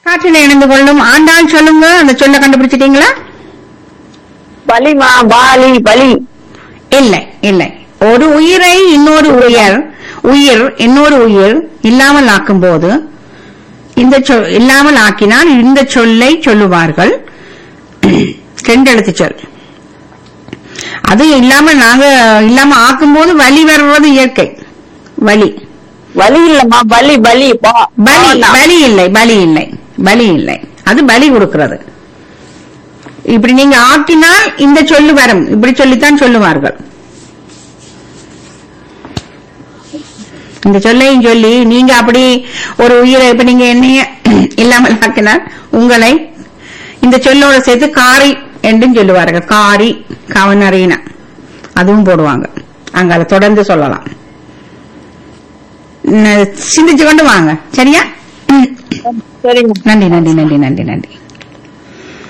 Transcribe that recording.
காற்றில் இணைந்து கொள்ளும் ஆண்டாள் சொல்லுங்க அந்த சொல்ல கண்டுபிடிச்சிட்டீங்களா பலிமா பாலி பலி இல்லை இல்லை ஒரு உயிரை இன்னொரு உயிர் உயிர் இன்னொரு உயிர் இல்லாமல் ஆக்கும் போது இந்த சொல் இல்லாமல் ஆக்கினால் இந்த சொல்லை சொல்லுவார்கள் ரெண்டு எழுத்து சொல் அது இல்லாம நாங்க இல்லாம ஆக்கும்போது வலி வர்றது இயற்கை வலி வலி இல்லம்மா பலி பலி பா- பலி பாவம்தான். பலி இல்லை பலி இல்லை பலி இல்லை அது பலி கொடுக்கிறது இப்படி நீங்க ஆக்கினால் இந்த சொல்லு வரும் இப்படி சொல்லித்தான் சொல்லுவார்கள் இந்த சொல்லையும் சொல்லி நீங்க அப்படி ஒரு உயிரை இப்ப நீங்க என்னைய இல்லாமல் ஆக்கினால் உங்களை இந்த சொல்லோட சேர்த்து காரி என்றும் சொல்லுவார்கள் காரி கவனறின அதுவும் போடுவாங்க அங்க அதை தொடர்ந்து சொல்லலாம் ந- சிந்திச்சு கொண்டு வாங்க சரியா சரிங்க நன்றி நன்றி நன்றி நன்றி நன்றி